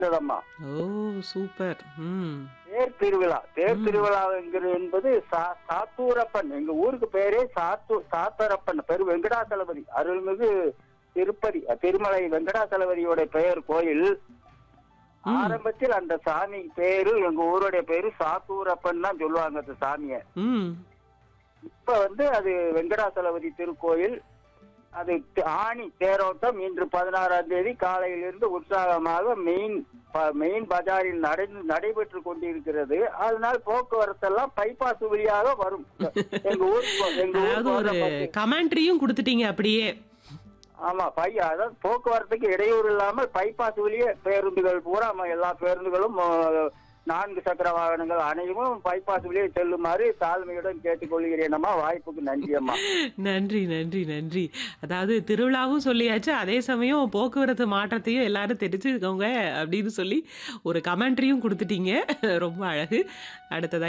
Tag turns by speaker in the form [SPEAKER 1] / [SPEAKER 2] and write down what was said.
[SPEAKER 1] இருந்ததம்மா
[SPEAKER 2] ஓ super ம்
[SPEAKER 1] தேர் திருவிழா தேர் திருவிழா என்கிறது என்பது சா- சாத்தூரப்பன் எங்க ஊருக்கு பேரே சாத்து சாத்தரப்பன் பெரு வெங்கடாசலபதி அருள்மிகு திருப்பதி திருமலை வெங்கடாசலபதியோட பெயர் கோயில் ஆரம்பத்தில் அந்த சாமி பேரு எங்க ஊருடைய பேரு சாத்தூரப்பன் தான் சொல்லுவாங்க அந்த சாமிய
[SPEAKER 2] ம்
[SPEAKER 1] இப்ப வந்து அது வெங்கடாசலபதி திருக்கோயில் அது தி- ஆணி தேரோட்டம் இன்று பதினாறாம் தேதி காலையிலிருந்து உற்சாகமாக மெயின் ப- மெயின் பஜாரில் நடை நடைபெற்று கொண்டிருக்கிறது அதனால் போக்குவரத்து எல்லாம் பைபாஸ் வழியாக வரும் எங்க ஊர் எங்க
[SPEAKER 2] அதாவது ஒரு
[SPEAKER 1] ஊர்
[SPEAKER 2] கமெண்ட்ரியும் கொடுத்துட்டீங்க அப்படியே
[SPEAKER 1] ஆமா பை அதாவது போக்குவரத்துக்கு இடையூறு இல்லாமல் பைபாஸ் வழியே பேருந்துகள் பூரா ம- எல்லா பேருந்துகளும் அஹ், நான்கு சக்கர வாகனங்கள் அனைவரும் பைபாஸ் வழியே செல்லுமாறு தாழ்மையுடன் கேட்டுக்கொள்கிறேனம்மா வாய்ப்புக்கு நன்றி அம்மா
[SPEAKER 2] நன்றி நன்றி நன்றி அதாவது திருவிழாவும் சொல்லியாச்சு அதே சமயம் போக்குவரத்து மாற்றத்தையும் எல்லாரும் தெரிஞ்சுக்கோங்க அப்படின்னு சொல்லி ஒரு கமெண்ட்ரியும் கொடுத்துட்டீங்க ரொம்ப அழகு அடுத்ததா